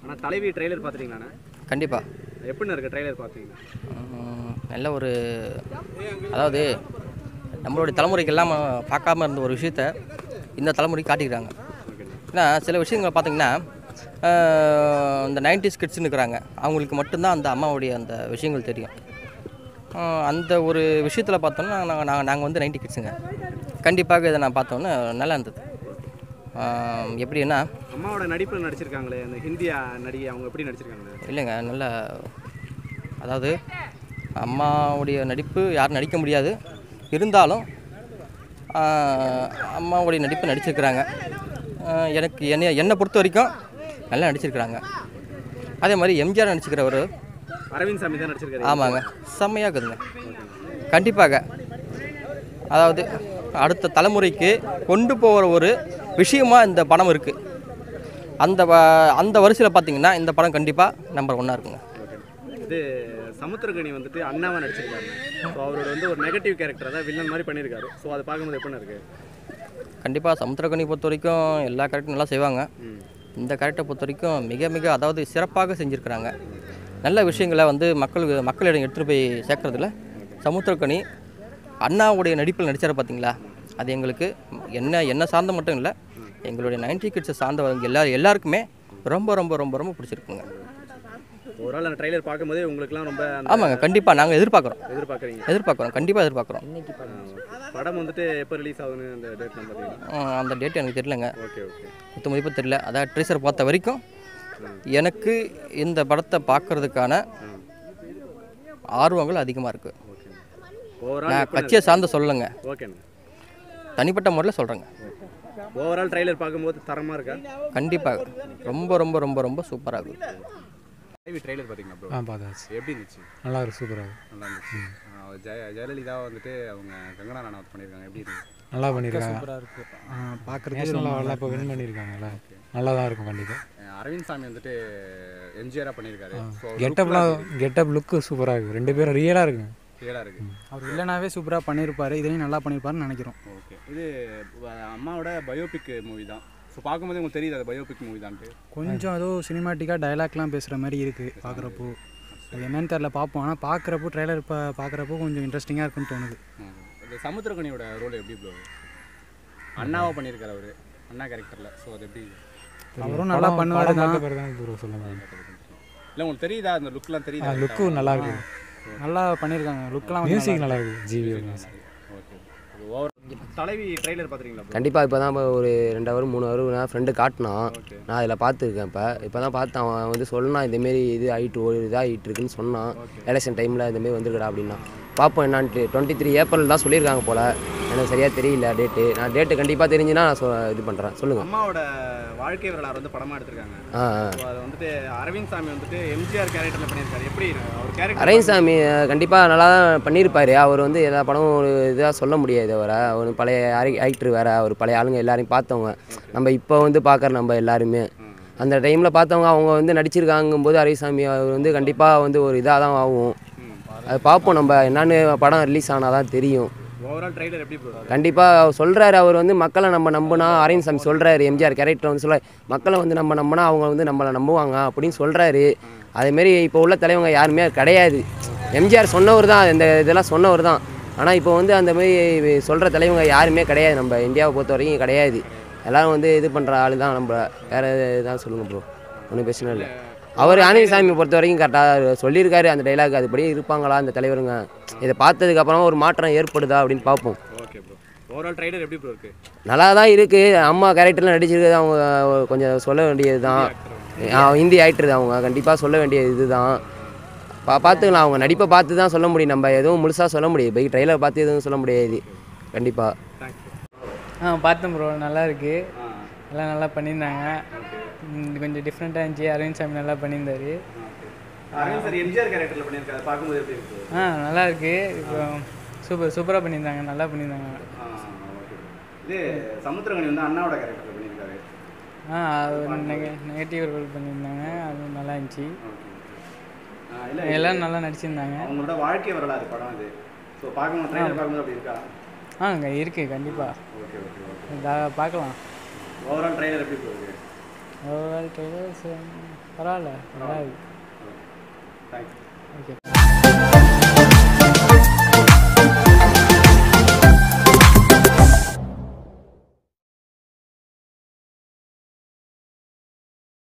ஆனால் தலைவி ட்ரெய்லர் பார்த்துட்டீங்களாண்ணே கண்டிப்பாக எப்படிண்ணே இருக்குது ட்ரெய்லர் பார்த்தீங்கன்னா நல்ல ஒரு அதாவது நம்மளுடைய தலைமுறைக்கெல்லாம் பார்க்காம இருந்த ஒரு விஷயத்த இந்த தலைமுறைக்கு காட்டிக்கிறாங்க ஏன்னா சில விஷயங்கள் பார்த்தீங்கன்னா ஆஹ், இந்த நைன்டிஸ் கிட்ஸ்னு இருக்கிறாங்க அவங்களுக்கு மட்டும்தான் அந்த அம்மாவுடைய அந்த விஷயங்கள் தெரியும் ஆஹ், அந்த ஒரு விஷயத்தில் பார்த்தோன்னா நாங்கள் நாங்கள் நாங்கள் வந்து நைன்டி கிட்ஸுங்க கண்டிப்பாக இதை நான் பார்த்தோன்னே நல்லா இருந்தது ஆஹ், எப்படின்னா அம்மாவோட நடிப்பில் நடிச்சிருக்காங்களே அந்த ஹிந்தியா நடிகை அவங்க எப்படி நடிச்சிருக்காங்க இல்லைங்க நல்ல அதாவது அம்மாவுடைய நடிப்பு யாரும் நடிக்க முடியாது இருந்தாலும் ஆஹ், அம்மாவுடைய நடிப்பு நடிச்சிருக்கிறாங்க ஆஹ், எனக்கு என்னை என்னை பொறுத்த வரைக்கும் நல்லா நடிச்சிருக்கிறாங்க அதே மாதிரி எம்ஜிஆர் நடிச்சிருக்கிறவர் அரவிந்த் சாமி தான் நடிச்சிருக்காரு ஆமாங்க செம்மையாக இருக்குதுங்க கண்டிப்பாக அதாவது அடுத்த தலைமுறைக்கு கொண்டு போகிற ஒரு விஷயமா இந்த படம் இருக்குது அந்த வ- அந்த வரிசையில் பார்த்தீங்கன்னா இந்த படம் கண்டிப்பாக நம்பர் ஒன்னாக இருக்குங்க இது சமுத்திரகனி வந்துட்டு அண்ணாவை நடிச்சிருக்காரு ஸோ அவரோட வந்து ஒரு நெகட்டிவ் கேரக்டர் தான் வில்லன் மாதிரி பண்ணியிருக்காரு ஸோ அதை பார்க்கும்போது எப்படி இருக்கு கண்டிப்பாக சமுத்திரக்கனி பொறுத்த வரைக்கும் எல்லா கேரக்டரும் நல்லா செய்வாங்க ம் இந்த கேரக்டரை பொறுத்த வரைக்கும் மிக மிக அதாவது சிறப்பாக செஞ்சுருக்கிறாங்க நல்ல விஷயங்களை வந்து மக்களுக்கு மக்களிடம் எடுத்துகிட்டு போய் சேர்க்கறதுல சமுத்திரக்கனி அண்ணாவுடைய நடிப்பில் நடிச்சார் பார்த்தீங்களா அது எங்களுக்கு என்ன என்ன சார்ந்த மட்டும் இல்லை எங்களுடைய நைன்டி கிட்ஸை சார்ந்தவங்க எல்லா எல்லாருக்குமே ரொம்ப ரொம்ப ரொம்ப ரொம்ப பிடிச்சிருக்குங்க ஒரு ஆள் அந்த ட்ரைலர் பார்க்கும்போதே உங்களுக்குலாம் ரொம்ப அந்த ஆமாங்க கண்டிப்பாக நாங்கள் எதிர்பார்க்குறோம் எதிர்பார்க்குறீங்க எதிர்பார்க்குறோம் கண்டிப்பாக எதிர்பார்க்குறோம் படம் வந்துட்டு எப்போ ரிலீஸ் ஆகுதுன்னு அந்த டேட்லாம் பார்த்தீங்கன்னா அந்த டேட் எனக்கு தெரியலங்க ஓகே ஓகே குத்து மதிப்பு தெரியல அதாவது ட்ரீசர் பார்த்த வரைக்கும் எனக்கு இந்த படத்தை பார்க்கறதுக்கான ஆர்வங்கள் அதிகமாக இருக்குது ஓகே ஓவரால் நான் கட்சியை சார்ந்து சொல்லலைங்க ஓகேண்ணா தனிப்பட்ட முறையில் சொல்கிறேங்க ஓவரால் ட்ரைலர் பார்க்கும்போது தரமாக இருக்கா கண்டிப்பாக ரொம்ப ரொம்ப ரொம்ப ரொம்ப சூப்பராக இருக்குது டிவி ட்ரைலர் பார்த்தீங்களா ப்ரோ ஆ பார்த்தாச்சு எப்படி இருந்துச்சு நல்லா இருக்கு சூப்பராக நல்லா இருந்துச்சு ஆ, ஜெய ஜெயலலிதா வந்துட்டு அவங்க கங்கனா ரனாவத் பண்ணியிருக்காங்க எப்படி இருந்துச்சு நல்லா பண்ணியிருக்காங்க சூப்பராக இருக்குது பார்க்குறதுக்கு நேஷனல் லெவலில் இப்போ வின் பண்ணியிருக்காங்கல்ல நல்லா தான் இருக்கும் கண்டிப்பாக அஹ் அரவிந்த் சாமி வந்துட்டு எம்ஜிஆராக பண்ணியிருக்காரு ஸோ கெட்டப்லாம் கெட்டப் லுக்கு சூப்பராக இருக்குது ரெண்டு பேரும் ரியலாக இருக்குங்க கிளியராக இருக்கு அவர் இல்லைனாவே சூப்பராக பண்ணியிருப்பாரு இதையும் நல்லா பண்ணியிருப்பாருன்னு நினைக்கிறோம் ஓகே இது வ- அம்மாவோட பயோபிக் மூவி தான் ஸோ பார்க்கும்போது உங்களுக்கு தெரியுது அது பயோபிக் மூவி தான்ட்டு கொஞ்சம் ஏதோ சினிமாட்டிக்காக டைலாக்லாம் பேசுகிற மாதிரி இருக்குது பார்க்குறப்போ அது என்னன்னு தெரில பார்ப்போம் ஆனால் பார்க்குறப்போ ட்ரெய்லர் இப்போ பார்க்குறப்போ கொஞ்சம் இன்ட்ரெஸ்டிங்காக இருக்குன்னு தோணுது ம். இந்த சமுத்திரகனியோட ரோல் எப்படி ப்ரோ அண்ணாவா பண்ணியிருக்காரு அவர் அண்ணா கேரக்டரில் ஸோ அது எப்படி அவரும் நல்லா படம் பண்ணுவாரு படம் தான் பார்த்த பிறகு தான் ப்ரோ சொல்ல முடியும் இல்லை உங்களுக்கு தெரியுதா அந்த லுக்லாம் தெரியுதா லுக்கும் நல்லா இருக்கு நல்லா பண்ணியிருக்காங்க லுக்கெலாம் மியூசிக் நல்லா இருக்கு GV okay over Thalaivi trailer பார்த்துறீங்களா bro? கண்டிப்பாக இப்போ தான் ஒரு ரெண்டு ஹவர் மூணு ஹவர் நான் ஃப்ரெண்டு காட்டினான் நான் அதில் பார்த்துருக்கேன் இப்போ இப்போ தான் பார்த்தேன் அவன் வந்து சொன்னான் இதேமாரி இது ஆகிட்டு ஒரு இதாகிட்டு இருக்குன்னு சொன்னான் எலெக்ஷன் டைமில் இந்தமாரி வந்துருக்கடா அப்படின்னா பார்ப்போம் என்னான்ட்டு டுவெண்ட்டி த்ரீ ஏப்ரல் தான் சொல்லியிருக்காங்க போல் எனக்கு சரியாக தெரியல டேட்டு நான் டேட்டு கண்டிப்பாக தெரிஞ்சுன்னா நான் சொ- இது பண்ணுறேன் சொல்லுங்கள் அம்மாவோட வாழ்க்கை வரலாறு வந்து படமாக எடுத்திருக்காங்க ஆ ஆ ஸோ அது வந்துட்டு அரவிந்த் சாமி வந்துட்டு எம்ஜிஆர் கேரக்டரில் பண்ணியிருக்காரு எப்படி இருக்கு? அவர் கேரக்டர் அரவிந்த்சாமி கண்டிப்பாக நல்லா தான் பண்ணியிருப்பார் அவர் வந்து எல்லா படமும் ஒரு இதாக சொல்ல முடியாது அவரை அவர் பழைய ஆக்டர் வேறு அவர் பழைய ஆளுங்க எல்லாரையும் பார்த்தவங்க நம்ம இப்போ வந்து பார்க்குற நம்ம எல்லாருமே அந்த டைமில் பார்த்தவங்க அவங்க வந்து நடிச்சிருக்காங்கும்போது அரவிசாமி அவர் வந்து கண்டிப்பாக வந்து ஒரு இதாக தான் ஆகும் அது பார்ப்போம் நம்ம என்னன்னு படம் ரிலீஸ் ஆனால் தான் தெரியும் ஓவரால் ட்ரைலர் எப்படி ப்ரோ கண்டிப்பாக சொல்கிறாரு அவர் வந்து மக்களை நம்ம நம்பினா அரவிந்த் சாமி சொல்கிறாரு எம்ஜிஆர் கேரக்டர் வந்து சொல்ல மக்களை வந்து நம்ம நம்பினா அவங்க வந்து நம்மளை நம்புவாங்க அப்படின்னு சொல்கிறாரு அதேமாரி இப்போ உள்ள தலைவங்க யாருமே கிடையாது எம்ஜிஆர் சொன்னவர் தான் இந்த இதெல்லாம் சொன்னவர் தான் ஆனால் இப்போ வந்து அந்த மாதிரி சொல்கிற தலைவங்க யாருமே கிடையாது நம்ம இந்தியாவை பொறுத்த வரைக்கும் கிடையாது எல்லாரும் வந்து இது பண்ணுற ஆள் தான் நம்ம வேறு தான் சொல்லுங்கள் ப்ரோ ஒன்றும் பிரச்சனை இல்லை அவர் ஆனந்தசாமி பொறுத்த வரைக்கும் கரெக்டாக சொல்லியிருக்காரு அந்த டைலாக் அதுபடி இருப்பாங்களா அந்த தலைவருங்க இதை பார்த்ததுக்கப்புறமா ஒரு மாற்றம் ஏற்படுதா அப்படின்னு பார்ப்போம் ஓகே ப்ரோ ஓவரால் ட்ரைலர் எப்படி ப்ரோ இருக்கு நல்லா தான் இருக்குது அம்மா கேரக்டரில் நடிச்சிருக்கிறது அவங்க கொஞ்சம் சொல்ல வேண்டியது தான் ஹிந்தி ஆக்டர் அவங்க கண்டிப்பாக சொல்ல வேண்டியது இதுதான் பா பார்த்துக்கலாம் அவங்க நடிப்பை பார்த்து தான் சொல்ல முடியும் நம்ம எதுவும் முழுசாக சொல்ல முடியாது பைக் ட்ரைலர் பார்த்து எதுவும் சொல்ல முடியாது கண்டிப்பாக தேங்க்ஸ் ஆ பார்த்தேன் ப்ரோ நல்லா இருக்கு எல்லாம் நல்லா பண்ணியிருந்தாங்க ம், இது கொஞ்சம் டிஃப்ரெண்ட்டாக இருந்துச்சு அரவிந்த் சாமி நல்லா பண்ணியிருந்தாரு அரவிந்த் சார் எம்ஜிஆர் கேரக்டரில் பண்ணியிருக்காரு பார்க்கும்போது எப்படி இருக்கு ஆ நல்லா இருக்கு இப்போ சூப்பர் சூப்பராக பண்ணியிருந்தாங்க நல்லா பண்ணியிருந்தாங்க ஆ, okay. இது சமுத்திரகனி வந்து அண்ணாவோட கேரக்டரில் பண்ணியிருக்காரு ஆ அது நெக நெகட்டிவ் ரோல் பண்ணியிருந்தாங்க அது நல்லா இருந்துச்சு ஆ, இல்ல எல்லாம் நல்லா நடிச்சிருந்தாங்க அவங்களோட வாழ்க்கை வரலாறு படம் அது ஸோ பார்க்கும்போது ட்ரைலர் பார்க்கும்போது அப்படி இருக்கா ஆ இங்கே இருக்குது கண்டிப்பாக ஓகே ஓகே ஓகே பார்க்கலாம் ஓவரால் ட்ரைலர் எப்படி போகுது ஓவரால் ட்ரெய்லர்ஸ் பரவாயில்ல நல்லா இருக்கு தேங்க்ஸ் ஓகே